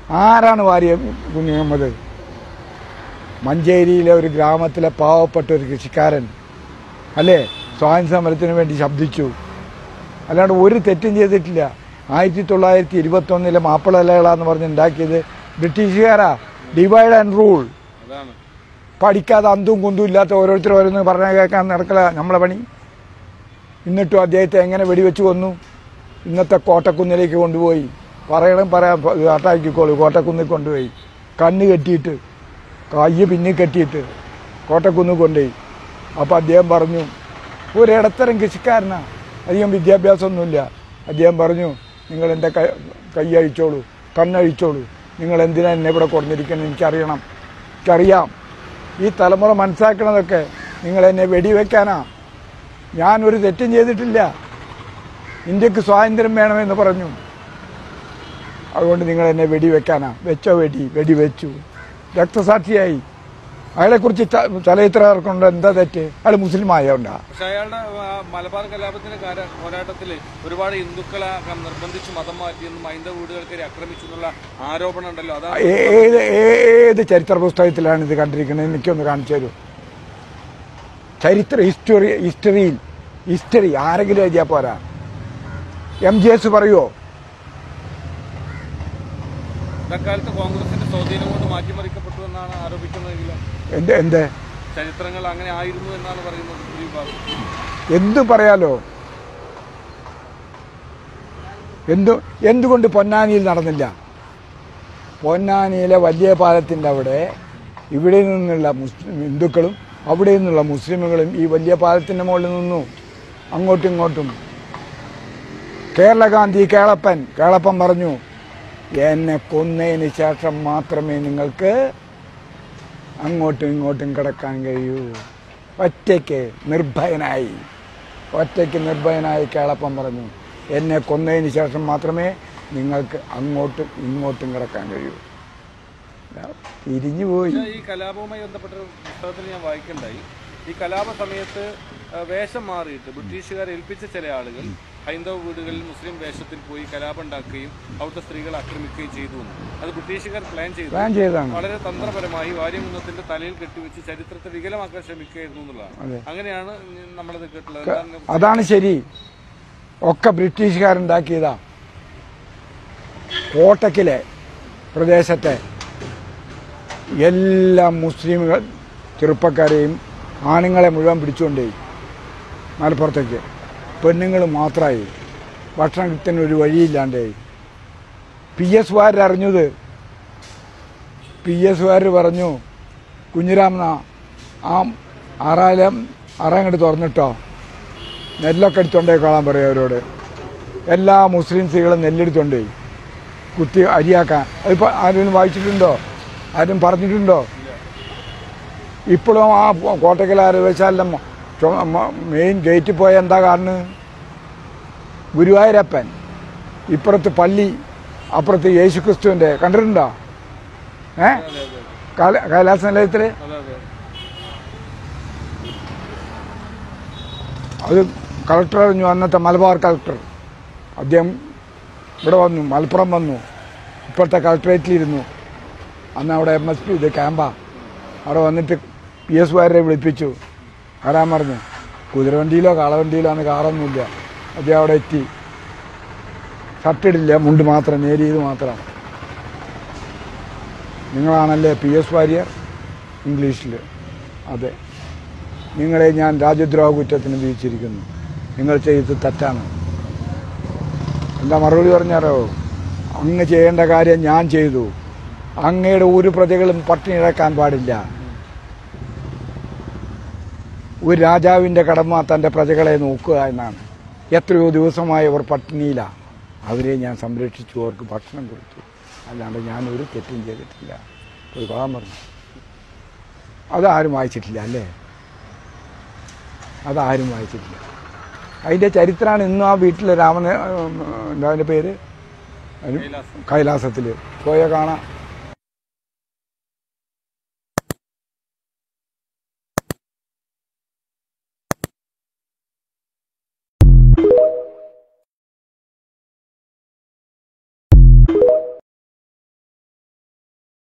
ആരാണ് വാരിയ കുഞ്ഞു മുഹമ്മദ് മഞ്ചേരിയിലെ ഒരു ഗ്രാമത്തിലെ പാവപ്പെട്ട ഒരു കൃഷിക്കാരൻ അല്ലേ സ്വാതന്ത്ര്യ സമരത്തിന് വേണ്ടി ശബ്ദിച്ചു അല്ലാണ്ട് ഒരു തെറ്റും ചെയ്തിട്ടില്ല ആയിരത്തി തൊള്ളായിരത്തി ഇരുപത്തി ഒന്നിലെ മാപ്പിളലകള എന്ന് പറഞ്ഞ് ഉണ്ടാക്കിയത് ബ്രിട്ടീഷുകാരാ ഡിവൈഡ് ആൻഡ് റൂൾ അതാണ് പഠിക്കാതെ അന്തും കുന്തും ഇല്ലാത്ത ഓരോരുത്തർ ഓരോന്ന് പറഞ്ഞാൽ കേൾക്കാൻ നടക്കല നമ്മളെ പണി എന്നിട്ടും അദ്ദേഹത്തെ എങ്ങനെ വെടിവെച്ച് കൊന്നു ഇന്നത്തെ കോട്ടക്കുന്നിലേക്ക് കൊണ്ടുപോയി പറയണം പറയാം കാട്ടാക്കിക്കോളൂ കോട്ടക്കുന്നിൽ കൊണ്ടുപോയി കണ്ണ് കെട്ടിയിട്ട് കയ്യ് പിന്നി കെട്ടിയിട്ട് കോട്ടക്കുന്ന് കൊണ്ടുപോയി അപ്പോൾ അദ്ദേഹം പറഞ്ഞു ഒരു ഇടത്തരം കൃഷിക്കാരനാ അധികം വിദ്യാഭ്യാസമൊന്നുമില്ല അദ്ദേഹം പറഞ്ഞു നിങ്ങൾ എൻ്റെ കൈ കൈ അഴിച്ചോളൂ കണ്ണഴിച്ചോളൂ നിങ്ങൾ എന്തിനാ എന്നെ ഇവിടെ കൊണ്ടിരിക്കുന്നത് എനിക്കറിയണം എനിക്കറിയാം ഈ തലമുറ മനസ്സിലാക്കണതൊക്കെ നിങ്ങൾ എന്നെ വെടിവെക്കാനാ ഞാൻ ഒരു തെറ്റും ചെയ്തിട്ടില്ല ഇന്ത്യക്ക് സ്വാതന്ത്ര്യം വേണമെന്ന് പറഞ്ഞു അതുകൊണ്ട് നിങ്ങൾ എന്നെ വെടിവെക്കാനാ വെച്ചോ വെടി വെടിവെച്ചു രക്തസാക്ഷിയായി അയാളെക്കുറിച്ച് ച- ചലച്ചിത്ര ഇറക്കുന്നുണ്ട് എന്താ തെറ്റ് അയാൾ മുസ്ലിം ആയതുകൊണ്ടാ പക്ഷെ അയാളുടെ ആ, മലബാർ കലാപത്തിന്റെ കാര- പോരാട്ടത്തിൽ ഒരുപാട് ഹിന്ദുക്കളെ നിർബന്ധിച്ച് മതം മാറ്റിയെന്നും ഹൈന്ദവ വീടുകൾക്കെതിരെ ആക്രമിച്ചു എന്നുള്ള ആരോപണം ഉണ്ടല്ലോ അതാണ് ഏ- ഏത് ഏത് ചരിത്ര പുസ്തകത്തിലാണ് ഇത് കണ്ടിരിക്കുന്നത് എനിക്കൊന്ന് കാണിച്ചു തരൂ ചരിത്ര ഹിസ്റ്ററി ഹിസ്റ്ററിയിൽ ഹിസ്റ്ററി ആരെങ്കിലും എഴുതിയാ പോരാ എം ജി എസ് പറയുമോ ഇക്കാലത്ത് കോൺഗ്രസിന്റെ സ്വാധീനം കൊണ്ട് മാറ്റിമറിക്കപ്പെട്ടു എന്നാണ് ആരോപിക്കുന്നതെങ്കിൽ എന്ത് എന്ത് ചരിത്രങ്ങൾ അങ്ങനെ ആയിരുന്നു എന്നാണ് പറയുന്നത് ഒരു വിഭാഗം എന്തു പറയാലോ എന്തു എന്തുകൊണ്ട് പൊന്നാനിയിൽ നടന്നില്ല പൊന്നാനിയിലെ വലിയ പാലത്തിൻ്റെ അവിടെ ഇവിടെ നിന്നുള്ള മുസ്ലിം ഹിന്ദുക്കളും അവിടെ നിന്നുള്ള മുസ്ലിമുകളും ഈ വലിയ പാലത്തിൻ്റെ മുകളിൽ നിന്നു അങ്ങോട്ടും ഇങ്ങോട്ടും കേരള ഗാന്ധി കേളപ്പൻ കേളപ്പൻ പറഞ്ഞു എന്നെ കൊന്നതിന് ശേഷം മാത്രമേ നിങ്ങൾക്ക് അങ്ങോട്ടും ഇങ്ങോട്ടും കിടക്കാൻ കഴിയൂ ഒറ്റയ്ക്ക് നിർഭയനായി ഒറ്റയ്ക്ക് നിർഭയനായി കേളപ്പം പറഞ്ഞു എന്നെ കൊന്നതിന് ശേഷം മാത്രമേ നിങ്ങൾക്ക് അങ്ങോട്ടും ഇങ്ങോട്ടും കിടക്കാൻ കഴിയൂ തിരിഞ്ഞു പോയി പക്ഷേ ഈ കലാപവുമായി ബന്ധപ്പെട്ട ഒരു പുസ്തകത്തിൽ ഞാൻ വായിക്കണ്ടായി ഈ കലാപ സമയത്ത് ആ, വേഷം മാറിയിട്ട് ബ്രിട്ടീഷുകാർ ഏൽപ്പിച്ച ചില ആളുകൾ ഹൈന്ദവ വീടുകളിൽ മുസ്ലിം വേഷത്തിൽ പോയി കലാപം ഉണ്ടാക്കുകയും അവിടുത്തെ സ്ത്രീകളെ ആക്രമിക്കുകയും ചെയ്തു എന്ന്. അത് ബ്രിട്ടീഷുകാർ പ്ലാൻ ചെയ്തു പ്ലാൻ ചെയ്താണ് വളരെ തന്ത്രപരമായി വാര്യമുന്നത്തിന്റെ തലയിൽ കെട്ടിവെച്ച് ചരിത്രത്തെ വികലമാക്കാൻ ശ്രമിക്കുകയായിരുന്നു എന്നുള്ളതാണ് അതെ. അങ്ങനെയാണ് നമ്മളത് കേട്ടുള്ളത് എന്താണ് അതാണ് ശരി ഒക്കെ ബ്രിട്ടീഷുകാരുണ്ടാക്കിയതാ കോട്ടക്കിലെ പ്രദേശത്തെ എല്ലാ മുസ്ലിമുകൾ ചെറുപ്പക്കാരെയും ആണുങ്ങളെ മുഴുവൻ പിടിച്ചുകൊണ്ടേയി മലപ്പുറത്തേക്ക് പെണ്ണുങ്ങൾ മാത്രമായി ഭക്ഷണത്തിന് ഒരു വഴിയില്ലാണ്ടായി പി എസ് വാര്യർ അറിഞ്ഞത് പി എസ് വാര്യർ പറഞ്ഞു കുഞ്ഞിരാമന ആ ആറാലം അറങ്ങോട്ട് തുറന്നിട്ടോ നെല്ലൊക്കെ എടുത്തോണ്ടേ കാണാൻ പറയും അവരോട് എല്ലാ മുസ്ലിം സ്ത്രീകളും നെല്ലെടുത്തോണ്ടേ കുത്തി അരിയാക്കാൻ അതിപ്പോൾ ആരും വായിച്ചിട്ടുണ്ടോ ആരും പറഞ്ഞിട്ടുണ്ടോ ഇപ്പോഴും ആ കോട്ടക്കൽ ആരോഗ്യശാല മെയിൻ ഗേറ്റിൽ പോയ എന്താ കാണുന്നത് ഗുരുവായൂരപ്പൻ ഇപ്പുറത്ത് പള്ളി അപ്പുറത്ത് യേശുക്രിസ്തുവിൻ്റെ കണ്ടിട്ടുണ്ടോ ഏ അതെ അതെ കാല- കൈലാസ നിലയത്തിൽ അതെ അതെ അത് കളക്ടർ അറിഞ്ഞു അന്നത്തെ മലബാർ കളക്ടർ അദ്ദേഹം ഇവിടെ വന്നു മലപ്പുറം വന്നു ഇപ്പോഴത്തെ കളക്ടറേറ്റിലിരുന്നു അന്ന് അവിടെ എം എസ് പി ഇത് ക്യാമ്പാ അവിടെ വന്നിട്ട് പി എസ് വാര്യരെ വിളിപ്പിച്ചു വരാൻ പറഞ്ഞു കുതിരവണ്ടിയിലോ കാളവണ്ടിയിലോ അന്ന് കാറൊന്നുമില്ല അദ്ദേഹം അവിടെ എത്തി ഷർട്ടിടില്ല മുണ്ട് മാത്രം നേരിയത് മാത്രം നിങ്ങളാണല്ലേ പി എസ് വാര്യർ ഇംഗ്ലീഷിൽ അതെ നിങ്ങളെ ഞാൻ രാജ്യദ്രോഹ കുറ്റത്തിന് വിധിച്ചിരിക്കുന്നു നിങ്ങൾ ചെയ്തത് തെറ്റാണ് എന്താ മറുപടി പറഞ്ഞാരോ അങ്ങ് ചെയ്യേണ്ട കാര്യം ഞാൻ ചെയ്തു അങ്ങയുടെ ഒരു പ്രജകളും പട്ടിണി കിടക്കാൻ പാടില്ല ഒരു രാജാവിൻ്റെ കടമ തൻ്റെ പ്രജകളെ നോക്കുക എന്നാണ് എത്രയോ ദിവസമായി അവർ പട്ടിണിയിലാണ് അവരെ ഞാൻ സംരക്ഷിച്ചു അവർക്ക് ഭക്ഷണം കൊടുത്തു അല്ലാണ്ട് ഞാൻ ഒരു തെറ്റും ചെയ്തിട്ടില്ല ഒരു കൊള്ളാൻ പറഞ്ഞു അതാരും വായിച്ചിട്ടില്ല അല്ലേ അതാരും വായിച്ചിട്ടില്ല അതിൻ്റെ ചരിത്രമാണ് ഇന്നും ആ വീട്ടിൽ രാമന് എന്താ അതിൻ്റെ പേര് കൈലാസം കൈലാസത്തിൽ പോയ കാണാം